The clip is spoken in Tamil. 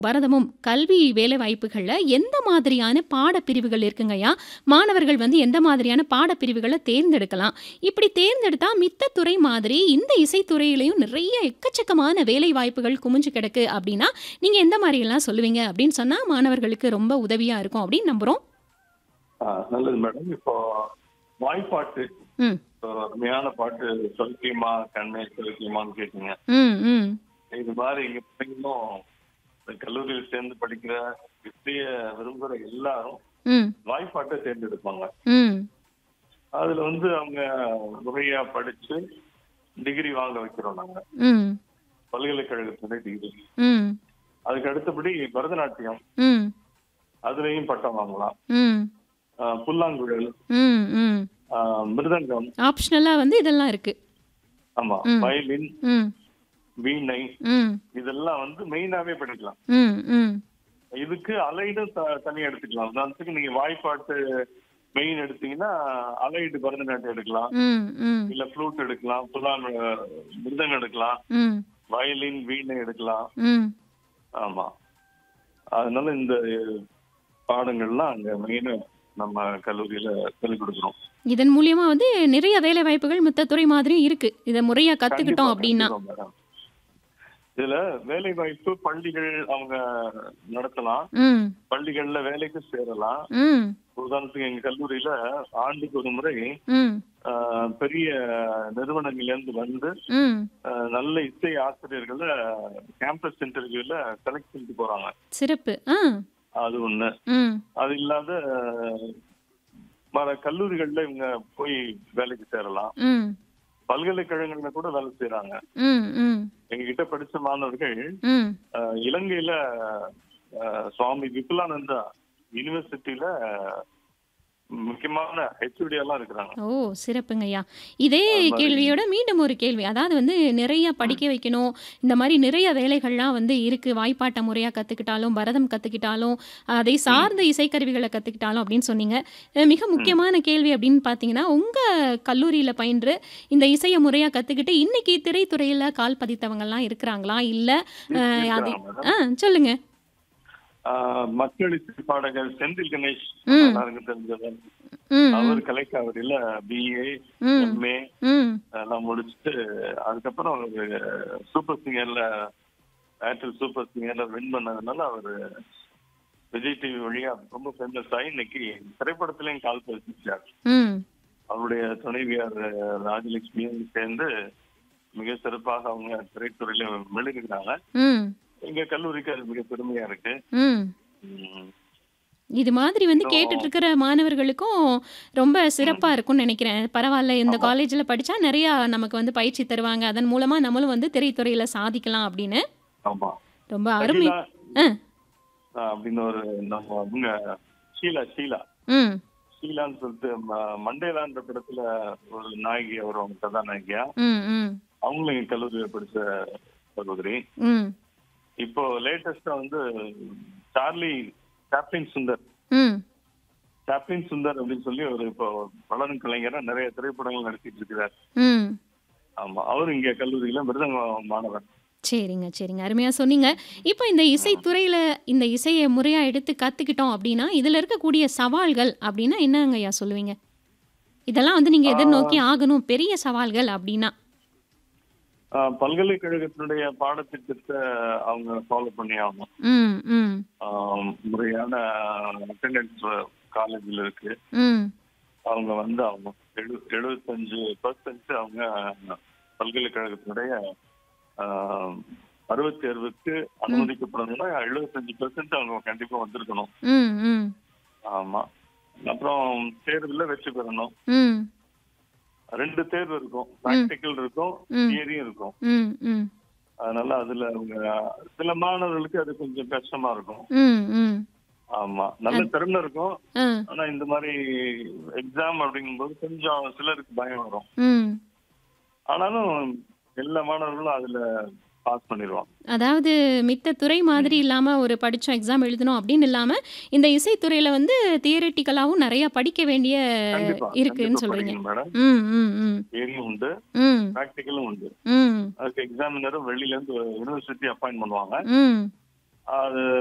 பரதமும் கல்வி வேலைவாய்ப்புகள்ல எந்த மாதிரியான பாடப்பிரிவுகள் இருக்குங்கய்யா? மாணவர்கள் வந்து எந்த மாதிரியான பாடப்பிரிவுகள தேர்ந்தெடுக்கலாம்? இப்படி தேர்ந்தெடுத்தா மித்த துறை மாதிரி இந்த இசைத்துறையிலயும் நிறைய எக்கச்சக்கமான வேலைவாய்ப்புகள் குமிஞ்சு கிடக்கு அப்படின்னா, நீங்க எந்த மாரியெல்லாம் சொல்லுவீங்க? அப்படின்னு சொன்னா மாணவர்களுக்கு ரொம்ப உதவியா இருக்கும் அப்படின்னு நம்புறோம். ஆ, நல்லது மேடம். இப்போ வாய்ப்பாட்டு ம். ஒரு அருமையான பாட்டு "சொல்கியமா கண்ணே சொல்கியமான்னு" கேட்டீங்க. ம், ம். இது மாதிரி எங்க பிள்ளைங்களும் இந்த கல்லூரியில் சேர்ந்து படிக்கிற இசைய விரும்புற எல்லாரும் ம். வாய்ப்பாட்டை தேர்ந்தெடுப்பாங்க. ம். அதுல வந்து அவங்க முறையா படிச்சு டிகிரி வாங்க வைக்கிறோம் நாங்க. ம். பல்கலைக்கழகத்துல டிகிரி. ம். அதுக்கு அடுத்தபடி பரதநாட்டியம் ம். அதுலயும் பட்டம் வாங்கலாம். ம். ஆ, புல்லாங்குழல், ம், ம். ஆ, மிருதங்கம், ஆப்ஷனலா வந்து இதெல்லாம் இருக்கு. ஆமா ம். வயலின், ம். வீணை ம். இதெல்லாம் வந்து மெயினாவே படிக்கலாம். ம், ம். இதுக்கு அலைடும் த- தனியா எடுத்துக்கலாம். உதாரணத்துக்கு நீங்க வாய்ப்பாட்டு மெயின் எடுத்தீங்கன்னா அலைடு பரதநாட்டியம் எடுக்கலாம். ம், ம். இல்ல ஃப்ளூட் எடுக்கலாம், புல்லான் மிருதங்கம் எடுக்கலாம், ம். வயலின், வீணை எடுக்கலாம். ம். ஆமா. அதனால இந்த பாடங்கள்லாம் அங்க மெயினா நம்ம கல்லூரியில சொல்லிக் கொடுக்குறோம். இதன் மூலியமா வந்து நிறைய வேலைவாய்ப்புகள் மித்த துறை மாதிரியும் இருக்கு. இத முறையா கண்டிப்பா கத்துக்கிட்டோம் அப்படின்னா. கண்டிப்பா மேடம். இதுல வேலை வாய்ப்பு பள்ளிகள் அவங்க நடத்தலாம். ம். பள்ளிகள்ல வேலைக்கு சேரலாம். ம். உதாரணத்துக்கு எங்க கல்லூரியில ஆண்டுக்கு ஒரு முறை ம். ஆஹ், பெரிய நிறுவனங்கள்ல இருந்து வந்து ம். ஆஹ், நல்ல இசை ஆசிரியர்களை கேம்பஸ் இன்டர்வியூல செலக்ட் பண்ணிட்டு போறாங்க. சிறப்பு. ஆ. அது ஒண்ணு. ம். அது இல்லாத ஆஹ், வர கல்லூரிகள்ல இவங்க போய் வேலைக்கு சேரலாம். ம். பல்கலைக்கழகங்கள்ல கூட வேலை செய்யறாங்க. ம். ம். எங்க கிட்ட படிச்ச மாணவர்கள் ம். ஆஹ், இலங்கையில ஆஹ், சுவாமி விபுலானந்தா யூனிவர்சிட்டியில முக்கியமான ஹெச்ஓடி எல்லாம் இருக்கிறாங்க. ஓ! சிறப்புங்கய்யா. இதே அது மாதிரி கேள்வியோட மீண்டும் ஒரு கேள்வி. அதாவது வந்து நிறைய படிக்க வைக்கணும். இந்த மாரி நிறைய வேலைகள்லாம் வந்து இருக்கு. வாய்ப்பாட்ட முறையா கத்துக்கிட்டாலும், பரதம் கத்துக்கிட்டாலும், அதை ம். சார்ந்த இசைக்கருவிகள கத்துக்கிட்டாலும் அப்படின்னு சொன்னீங்க. அ மிக ம். முக்கியமான கேள்வி அப்படின்னு பார்த்தீங்கன்னா, உங்க கல்லூரியில பயின்று இந்த இசைய முறையா கத்துக்கிட்டு இன்னைக்கு திரைத்துறையில கால் பதித்தவங்கலாம் இருக்கிறாங்களா? இல்ல அ இரு- அது இருக்கிறாங்க ஆ மேடம். சொல்லுங்க. ஆஹ், மக்கள் இசை பாடகர் செந்தில் கணேஷ் ம். எல்லாருக்கும் தெரிஞ்சவர். ம். அவர் ம். கலைக்காவிரியில பிஏ, ம். எம்ஏ ம். எல்லாம் முடிச்சுட்டு அதுக்கப்புறம் அவரு சூப்பர் சிங்கர்ல ஏர்டெல் சூப்பர் சிங்கர்ல வின் பண்ணதுனால அவரு விஜய் டிவி வழியா ரொம்ப ஃபேமஸ் ஆகி இன்னைக்கு திரைப்படத்திலையும் கால் பதிச்சார். ம். அவருடைய துணைவியார் ராஜலட்சுமியும் சேர்ந்து மிக சிறப்பாக அவங்க திரைத்துறையில மெழுகுறாங்க. ம். எங்க கல்லூரிக்கு அது மிக பெருமையா இருக்கு. ம். ம். இது மாதிரி வந்து கேட்டுட்டு அப்புறம் இருக்கிற மாணவர்களுக்கும் ரொம்ப சிறப்பா ம். இருக்கும்னு நினைக்கிறேன். பரவால்ல இந்த ஆமா. காலேஜ்ல படிச்சா நிறையா நமக்கு வந்து பயிற்சி தருவாங்க. அதன் மூலமா நம்மளும் வந்து திரைத்துறையில சாதிக்கலாம் அப்படின்னு. ஆமா. ரொம்ப அருமை. சகிலா அ. ஆஹ், அப்படின்னு ஒரு நம்ம அவங்க ஷீலா ஷீலா ம். ஷீலான்னு சொல்லிட்டு ம- மண்டேலான்ற படத்துல ஒரு நாயகி அவர் அவங்க கதாநாயகியா ம். ம். அவங்களும் எங்க கல்லூரியில படிச்ச சகோதரி ம். இப்போ லேட்டஸ்டா வந்து சார்லி சாப்ளின் சுந்தர் ம். சாப்ளின் சுந்தர் அப்படின்னு சொல்லி ஒரு இப்போ வளரும் கலைஞரா நிறைய திரைப்படங்கள் நடிச்சிட்டு இருக்கிறார் ம். ஆமா அவரும் இங்க கல்லூரியில மிருதங்க மாணவர் சரிங்க, சரிங்க. அருமையா சொன்னீங்க. இப்போ இந்த ம். இசைத்துறையில இந்த இசைய முறையா எடுத்து கத்துக்கிட்டோம் அப்படின்னா, இதுல இருக்கக்கூடிய சவால்கள் அப்படின்னா என்னங்கய்யா சொல்லுவீங்க? இதெல்லாம் வந்து நீங்க எதிர்நோக்கி ஆஹ், ஆகணும். பெரிய சவால்கள் அப்படின்னா? ஆஹ், பல்கலைக்கழகத்தினுடைய பாடத்திட்டத்தை அவங்க ஃபாலோ பண்ணி ஆகணும் ம். ம். ஆஹ், முறையான அட்டெண்டன்ஸ் காலேஜில் இருக்கு ம். அவங்க வந்து அவங்க எழு எழுபத்தஞ்சு பர்சன்ட் அவங்க பல்கலைக்கழகத்தினுடைய ஆஹ், அறுபத் தேர்வுக்கு ம். அனுமதிக்கப்படணும்னா எழுபத்தஞ்சு பெர்சன்ட் அவங்க கண்டிப்பா வந்திருக்கணும் ம். ம். ஆமா அப்புறம் தேர்வுல வெற்றி பெறணும் ம். ரெண்டு தேர்வு இருக்கும் ம். ப்ராக்டிக்கல் இருக்கும் ம். தியரியும் இருக்கும் ம். ம். அதனால அதுல அவங்க சில மாணவர்களுக்கு அது கொஞ்சம் கஷ்டமா இருக்கும் ம். ம். ஆமா நல்ல அது திறமை இருக்கும் ஆ. ஆனா இந்த மாதிரி எக்ஸாம் அப்படிங்கும்போது கொஞ்சம் சிலருக்கு பயம் வரும் ம். ஆனாலும் எல்லா மாணவர்களும் அதுல பாஸ் பண்ணிடுவாங்க அதாவது மித்த துறை மாதிரி ம். இல்லாம ஒரு படிச்சோம் எக்ஸாம் எழுதணும் அப்படின்னு இல்லாம, இந்த இசைத்துறையில வந்து தியரிட்டிக்கலாவும் நிறைய படிக்க வேண்டிய கண்டிப்பா இருக்குன்னு கண்டிப்பா சொல்றீங்க. படிக்கணும் மேடம் ம். ம். ம். தியரியும் உண்டு ம். ப்ராக்டிக்கலும் உண்டு ம். அதுக்கு எக்ஸாமினரும் வெளியில இருந்து யூனிவர்சிட்டி அப்பாயிண்ட் பண்ணுவாங்க ம். அது